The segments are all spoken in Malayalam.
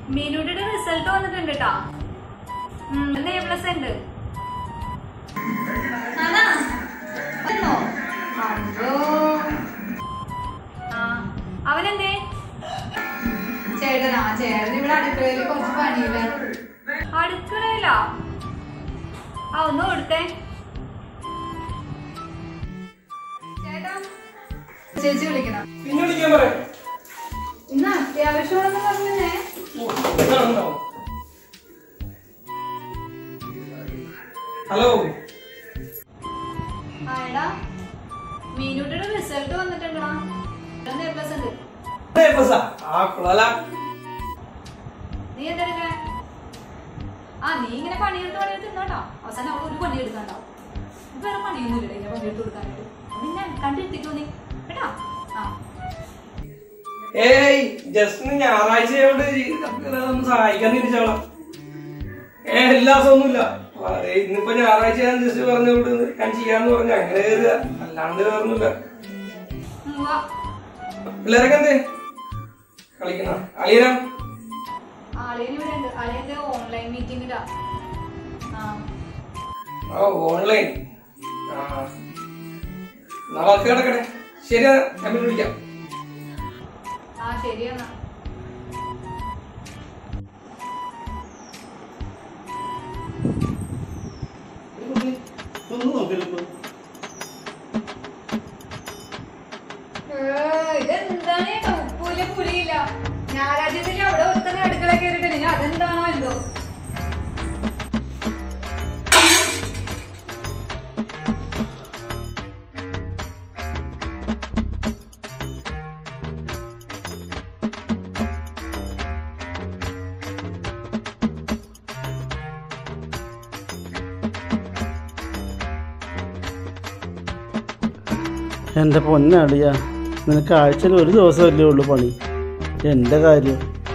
മീനുയുടെ റിസൾട്ട് വന്നിട്ടുണ്ട് കേട്ടാ എ പ്ലസ് ഉണ്ട് ആണാ? വന്നോ? അയ്യോ. ആ, അവനെന്തേ ചേട്ടനാ ചേട്ടൻ ഇവിടെ അടുക്കളയിൽ കുറച്ച് പണിയിലാണ് അടുക്കളയില്ല ആ ഒന്ന് കൊടുത്തേ ചേട്ടാ ചേച്ചി വിളിക്കണം പിന്നെ വിളിക്കാൻ പറയാം ഇന്ന് അത്യാവശ്യമാണെന്ന് പറഞ്ഞേ ഹലോ ആ എടാ മീനുയുടെ റിസൾട്ട് വന്നിട്ടുണ്ടടാ എ പ്ലസ് ഉണ്ട് ആ കുളല നീ എന്താ എടുക്കണേ? ആ നീ ഇങ്ങനെ പണിയെടുത്ത് പണിയെടുത്ത് ഇരുന്നോട്ടോ അവസാനം അവൾ ഒരു പണി എടുക്കണ്ടാവും ഇപ്പൊ വേറെ പണിയൊന്നുമില്ല ഇങ്ങനെ പണിയെടുത്ത് കൊടുക്കാനായിട്ട് നിന്നെ കണ്ടിരുത്തിക്കോ നീ കേട്ടാ ആ ഏയ് ജസ്റ്റ് ഞായറാഴ്ച ആയതുകൊണ്ട് ഒന്ന് സഹായിക്കാൻ തിരിച്ചോളാം ഏ എല്ലാ ദിവസമൊന്നുമില്ല വളരെ ഇന്നിപ്പോ ഞായറാഴ്ച ഞാൻ ജസ്റ്റ് പറഞ്ഞുകൊണ്ട് ഞാൻ ചെയ്യാന്ന് പറഞ്ഞു അങ്ങനെ കയറുക അല്ലാണ്ട് വേറൊന്നുമില്ല ഉം, വാ. പിള്ളേരൊക്കെ എന്തേ കളിക്കണ അളിയന ആളിയൻ ഇവിടെ ഉണ്ട് ആളിയൊക്കെ ഓൺലൈൻ മീറ്റിംഗിലാ ആ ഓ ഓൺലൈൻ ആ എന്നാ വർക്ക് കിടക്കട്ടെ ശരി ഞാൻ പിന്നെ വിളിക്കാം ആ ശരിയെന്നാ ഒന്നും നോക്കില്ല ഇതെന്താണ് ഉപ്പൂല പുളിയില്ല ഞായറാഴ്ചത്തിൽ അവിടെ ഒരുത്തന്നെ അടുക്കള കയറിയിട്ടില്ല ഇനി അതെന്താണോ എന്തോ എൻ്റെ പൊന്നളിയ നിനക്ക് ആഴ്ചയിൽ ഒരു ദിവസമല്ലേ ഉള്ളൂ പണി എൻ്റെ കാര്യം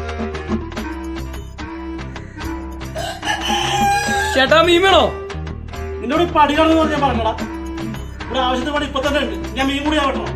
ചേട്ടാ മീൻ വേണോ നിന്നോട് പടികളെന്ന് പറഞ്ഞാൽ പറഞ്ഞടാ ഇവിടെ ആവശ്യത്തിന് പണി ഇപ്പൊ തന്നെ ഉണ്ട് ഞാൻ മീൻ കൂടി ആവട്ടോ